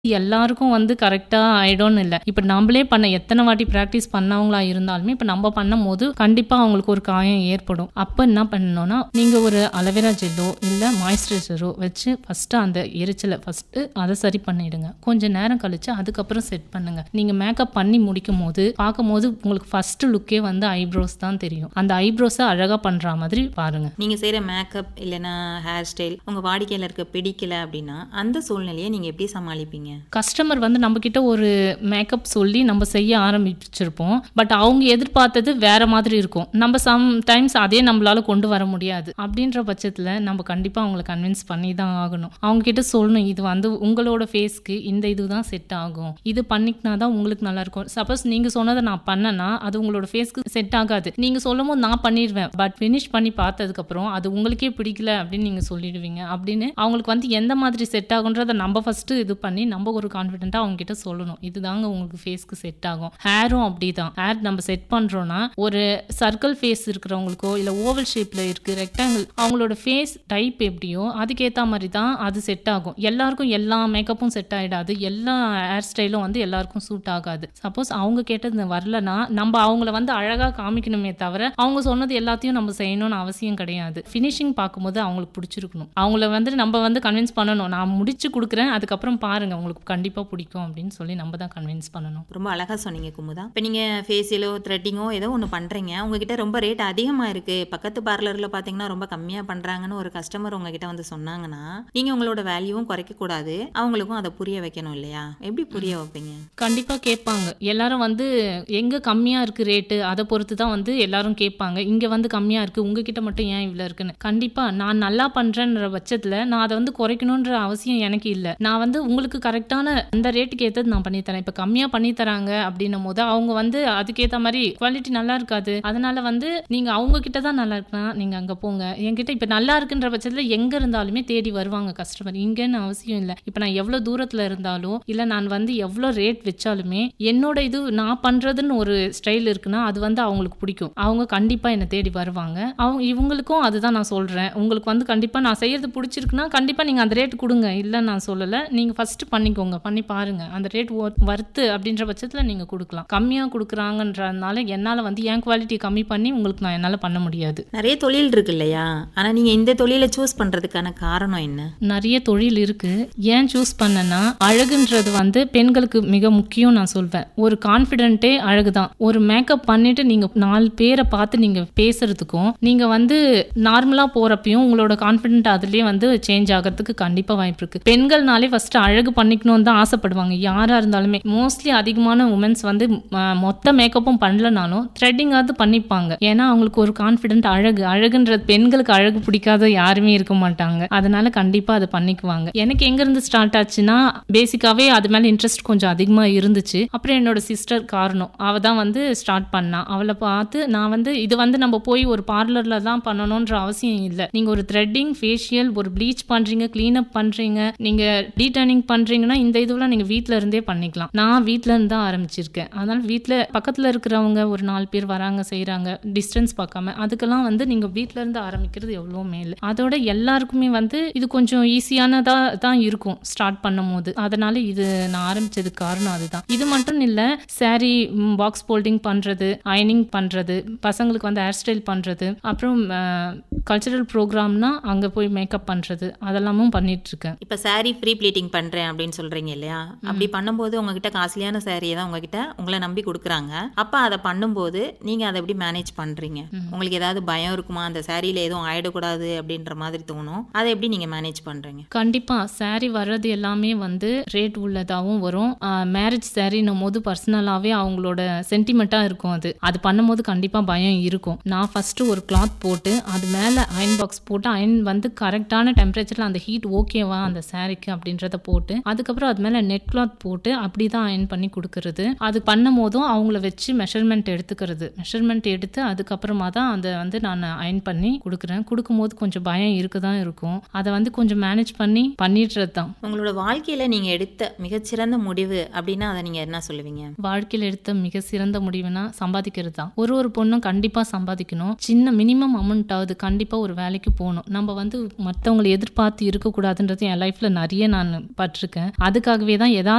எல்லாருக்கும் வந்து கரெக்ட்டா ஆயிடும்னு இல்ல. இப்ப நம்பளே பண்ண எத்தன வாட்டி பிராக்டிஸ் பண்ணவங்களா இருந்தாலுமே, இப்ப நம்ப பண்ணும்போது கண்டிப்பா அவங்களுக்கு ஒரு காயம் ஏற்படும். அப்ப என்ன பண்ணணும்னா, நீங்க ஒரு அலோவேரா ஜெல்லோ, இல்ல மாய்ஸ்சரைசரோ வச்சு ஃபர்ஸ்ட்டு அந்த எரிச்சல ஃபர்ஸ்ட்டு அத சரி பண்ணிடுங்க. கொஞ்ச நேரம் கழிச்சு அதுக்கப்புறம் செட் பண்ணுங்க. நீங்க மேக்கப் பண்ணி முடிக்கும்போது, பார்க்கும்போது உங்களுக்கு ஃபர்ஸ்ட்டு லுக்கே வந்து ஐப்ரோஸ் தான் தெரியும். அந்த ஐப்ரோஸ அழகா பண்றா மாதிரி பாருங்க. நீங்க செய்ற மேக்கப் இல்லன்னா ஹேர் ஸ்டைல் உங்க வாடிக்கையாளருக்கு பிடிக்கல அப்படின்னா, அந்த சூழ்நிலைய நீங்க எப்படி சமாளிப்பீங்க? கஸ்டமர் வந்து நம்மகிட்ட ஒரு மேக்கப் சொல்லி நம்ம செய்ய ஆரம்பிச்சிருப்போம். பட் அவங்க எதிர்பார்த்தது வேற மாதிரி இருக்கும். நம்ம சம் டைம்ஸ் அதே நம்மளால கொண்டு வர முடியாது. அப்படின்ற பட்சத்துல நம்ம கண்டிப்பா அவங்கள கன்வின்ஸ் பண்ணி தான் ஆகணும். அவங்க கிட்ட சொல்லணும். இது வந்து உங்களோட ஃபேஸ்க்கு இந்த இதுதான் செட் ஆகும். இது பண்ணிக்கினா தான் உங்களுக்கு நல்லாயிருக்கும். சப்போஸ் நீங்க சொன்னத நான் பண்ணேன்னா, அது உங்களோட ஃபேஸ்க்கு செட் ஆகாது. நீங்க சொல்லும்போது நான் பண்ணிருவேன். பட் ஃபினிஷ் பண்ணி பார்த்ததுக்கப்புறம், அது உங்களுக்கே பிடிக்கல அப்படின்னு நீங்க சொல்லிடுவீங்க. அப்படின்னு அவங்களுக்கு வந்து எந்த மாதிரி செட் ஆகுன்றத நம்ம ஃபர்ஸ்ட்டு இது பண்ணி, நம்ம ஒரு கான்ஃபிடென்ட்டா அவங்க கிட்ட சொல்லணும். இதுதாங்க உங்களுக்கு ஃபேஸ்க்கு செட் ஆகும். ஹேரும் அப்படிதான். ஹேர் நம்ம செட் பண்றோம்னா, ஒரு சர்க்கிள் ஃபேஸ் இருக்கிறவங்களுக்கோ, இல்ல ஓவல் ஷேப்ல இருக்கு, ரெக்டாங்கிள் அவங்களோட ஃபேஸ் டைப் எப்படியோ, அதுக்கேத்த மாரி தான் அது செட் ஆகும். எல்லாருக்கும் எல்லா மேக்கப்பும் செட் ஆயிடாது. எல்லா ஹேர் ஸ்டைலும் வந்து எல்லாருக்கும் சூட் ஆகாது. சப்போஸ் அவங்க கேட்டது வரலன்னா, நம்ம அவங்கள வந்து அழகா காமிக்கணுமே தவிர, அவங்க சொன்னது எல்லாத்தையும் நம்ம செய்யணும்னு அவசியம் கிடையாது. ஃபினிஷிங் பார்க்கும்போது அவங்களுக்கு பிடிச்சிருக்கணும். அவங்கள வந்து நம்ம வந்து கன்வின்ஸ் பண்ணணும். நான் முடிச்சு குடுக்குறேன். அதுக்கப்புறம் பாருங்க உங்களுக்கு கண்டிப்பா பிடிக்கும் அப்படின்னு சொல்லி நம்ம தான் கன்வின்ஸ் பண்ணணும். ரொம்ப அழகா சொன்னீங்க குமுதா. இப்ப நீங்க ஃபேஷியலோ, த்ரெட்டிங்கோ ஏதோ ஒண்ணு பண்றீங்க. உங்ககிட்ட ரொம்ப ரேட் அதிகமா இருக்கு. பக்கத்து பார்லர்ல பார்த்தீங்கன்னா ரொம்ப கம்மியா பண்றாங்கன்னு ஒரு கஸ்டமர் உங்ககிட்ட வந்து சொன்னாங்கன்னா, நீங்க உங்களோட வேல்யூவும் குறைக்க கூடாது. அவங்களுக்கும் அத புரிய வைக்கணும் இல்லையா? எப்படி புரிய வைப்பீங்க? கண்டிப்பா கேட்பாங்க. எல்லாரும் வந்து எங்க கம்மியா இருக்கு ரேட்டு, அத பொறுத்து தான் வந்து எல்லாரும் கேட்பாங்க. இங்க வந்து கம்மியா இருக்கு. உங்ககிட்ட மட்டும் ஏன் இவ்ளோ இருக்குன்னு. கண்டிப்பா நான் நல்லா பண்றேன்ற பட்சத்துல, நான் அத வந்து குறைக்கணுன்ற அவசியம் எனக்கு இல்ல. நான் வந்து உங்களுக்கு கரெக்ட்டான அந்த ரேட்டுக்கு ஏத்தது நான் பண்ணி தரேன். இப்ப கம்மியா பண்ணி தராங்க அப்படின்னும்போது, அவங்க வந்து அதுக்கேத்த மாரி குவாலிட்டி நல்லா இருக்காது. அதனால வந்து நீங்க அவங்க கிட்ட தான் நல்லா இருக்குன்னா, நீங்க அங்க போங்க. என்கிட்ட இப்ப நல்லா இருக்குன்ற பட்சத்துல எங்க இருந்தாலுமே தேடி வருவாங்க கஸ்டமர். இங்கன்னு அவசியம் இல்ல. இப்ப நான் எவ்ளோ தூரத்துல இருந்தாலும், இல்ல நான் வந்து எவ்ளோ ரேட் வச்சாலுமே, என்னோட இது நான் பண்றதுன்னு ஒரு ஸ்டைல் இருக்குன்னா, அது வந்து அவங்களுக்கு பிடிக்கும். அவங்க கண்டிப்பா என்ன தேடி வருவாங்க. அவங்க இவங்களுக்கும் அதுதான் நான் சொல்றேன். உங்களுக்கு வந்து கண்டிப்பா நான் செய்யறது பிடிச்சிருக்குன்னா, கண்டிப்பா நீங்க அந்த ரேட் குடுங்க. இல்லன்னு நான் சொல்லல. நீங்க ஃபர்ஸ்ட்டு பண்ணிக்கோங்க. பண்ணி பாருங்க. அந்த ரேட் ஒ வொர்த்து அப்படின்ற பட்சத்துல நீங்க குடுக்கலாம். கம்மியா குடுக்குறாங்கன்றதுனால, என்னால வந்து என் குவாலிட்டிய கம்மி பண்ணி உங்களுக்கு நான் என்னால பண்ண முடியாது. நெறைய தொழில் இருக்கு இல்லையா? ஆனா நீங்க இந்த தொழில சூஸ் பண்றதுக்கான காரணம் என்ன? நெறைய தொழில் இருக்கு. ஏன் சூஸ் பண்ணேன்னா, அழகுன்றது வந்து பெண்களுக்கு மிக முக்கியம் நான் சொல்வேன். ஒரு கான்ஃபிடென்ட்டே அழகு தான். ஒரு மேக்கப் பண்ணிட்டு நீங்க 4 பேர பார்த்து நீங்க பேசுறதுக்கும், நீங்க வந்து நார்மலா போறப்பயும் உங்களோட கான்ஃபிடென்ட் அதிலயே வந்து சேஞ்ச் ஆகறதுக்கு கண்டிப்பா வாய்ப்பு இருக்கு. பெண்கள்னாலே ஃபர்ஸ்ட்டு அழகு பண்ணிக்கணும்னு தான் ஆசைப்படுவாங்க. யாரா இருந்தாலுமே. மோஸ்ட்லி அதிகமான வுமென்ஸ் வந்து அ மொத்த மேக்கப்பும் பண்ணலனாலும், த்ரெட்டிங்காவது பண்ணிப்பாங்க. ஏன்னா அவங்களுக்கு ஒரு கான்ஃபிடென்ட் அழகு. அழகுன்றது பெண்களுக்கு அழகு பிடிக்காத யாருமே இருக்க மாட்டாங்க. அதனால கண்டிப்பா அத பண்ணிக்குவாங்க. எனக்கு எங்கருந்து ஸ்டார்ட் ஆச்சுன்னா, பேசிக்காவே அது மேல இன்ட்ரெஸ்ட் கொஞ்சம் அதிகமா இருந்துச்சு. அப்புறம் என்னோட சிஸ்டர் காரணம். அவ தான் வந்து ஸ்டார்ட் பண்ணா. அவள பார்த்து நான் வந்து இது வந்து நம்ம போய் ஒரு பார்லர்ல தான் பண்ணணுன்ற அவசியம் இல்ல. நீங்க ஒரு த்ரெட்டிங், ஃபேஷியல், ஒரு ப்ளீச் பண்றீங்க, கிளீன் அப் பண்றீங்க, நீங்க டீடேனிங் பண்றீங்கன்னா, இந்த இதுவெல்லாம் நீங்க வீட்ல இருந்தே பண்ணிக்கலாம். நான் வீட்ல இருந்து தான் ஆரம்பிச்சிருக்கேன். அதனால வீட்ல பக்கத்துல இருக்கிறவங்க ஒரு 4 பேர் வராங்க, செய்றாங்க. டிஸ்டன்ஸ் பார்க்காம. அதுக்கெல்லாம் வந்து நீங்க வீட்ல இருந்து ஆரம்பிக்கிறது எவ்வளவோ மேலு. அதோட எல்லாருக்குமே வந்து இது கொஞ்சம் ஈஸியானதா தான் இருக்கும். ஸ்டார்ட் பண்ணும்போது. அதனால இது நான் ஆரம்பிச்சதுக்கு காரணம் அதுதான். இது மட்டும் இல்ல, சாரி பாக்ஸ் ஃபோல்டிங் பண்றது, அயர்னிங் பண்றது, பசங்களுக்கு வந்து ஹேர் ஸ்டைல் பண்றது, அப்புறம் அ கல்ச்சுரல் ப்ரோகிராம்னா அங்க போய் மேக்கப் பண்றது, அதெல்லாமும் பண்ணிட்டு இருக்கேன். இப்ப சாரி ஃப்ரீ ப்ளீட்டிங் பண்றேன் அப்படின்னு சொல்றீங்க இல்லையா? அப்படி பண்ணும்போது உங்ககிட்ட காஸ்ட்லியான சாரிய தான் உங்ககிட்ட உங்கள நம்பி குடுக்குறாங்க. அப்ப அத பண்ணும்போது, நீங்க அத எப்படி மேனேஜ் பண்றீங்க? உங்களுக்கு ஏதாவது பயம் இருக்குமா? அந்த சாரில எதுவும் ஆயிடக்கூடாது அப்படின்ற மாதிரி தோணும். அத எப்படி நீங்க மேனேஜ் பண்றீங்க? கண்டிப்பா. சாரி வர்றது எல்லாமே வந்து ரேட் உள்ளதாவும் வரும். அ மேரேஜ் சாரின்னும்போது பர்சனலாவே அவங்களோட சென்டிமென்ட்டா இருக்கும் அது. அது பண்ணும்போது கண்டிப்பா பயம் இருக்கும். நான் ஃபர்ஸ்ட்டு ஒரு கிளாத் போட்டு, அது மேல அயர்ன் பாக்ஸ் போட்டு, அயர்ன் வந்து கரெக்ட்டான டெம்பரேச்சர்ல அந்த ஹீட் ஓகேவா அந்த சாரிக்கு அப்படின்றத போட்டு, அதுக்கப்புறம் அது மேல நெட் கிளாத் போட்டு, அப்படி தான் அயர்ன் பண்ணி குடுக்குறது. அது பண்ணும்போதும் அவங்கள வச்சு மெஷர்மென்ட் எடுத்துக்கிறது. மெஷர்மென்ட் எடுத்து அதுக்கப்புறமா தான் அத வந்து நான் அயர்ன் பண்ணி குடுக்குறேன். குடுக்கும்போது கொஞ்சம் பயம் இருக்க தான் இருக்கும். அத வந்து கொஞ்சம் மேனேஜ் பண்ணி பண்ணிடுறது தான். உங்களோட வாழ்க்கையில நீங்க எடுத்த மிகச்சிறந்த முடிவு அப்படின்னா, அத நீங்க என்ன சொல்லுவீங்க? வாழ்க்கையில எடுத்த மிக சிறந்த முடிவுனா, சம்பாதிக்கிறது தான். ஒரு ஒரு பொண்ணும் கண்டிப்பா சம்பாதிக்கணும். சின்ன மினிமம் அமௌண்ட்டாவது கண்டிப்பா ஒரு வேலைக்கு போணும். நம்ம வந்து மத்தவங்கள எதிர்பார்த்து இருக்கக்கூடாதுன்றது என் லைஃப்ல நெறைய நான் பட்டுருக்கேன். அதுக்காகவே தான் எதா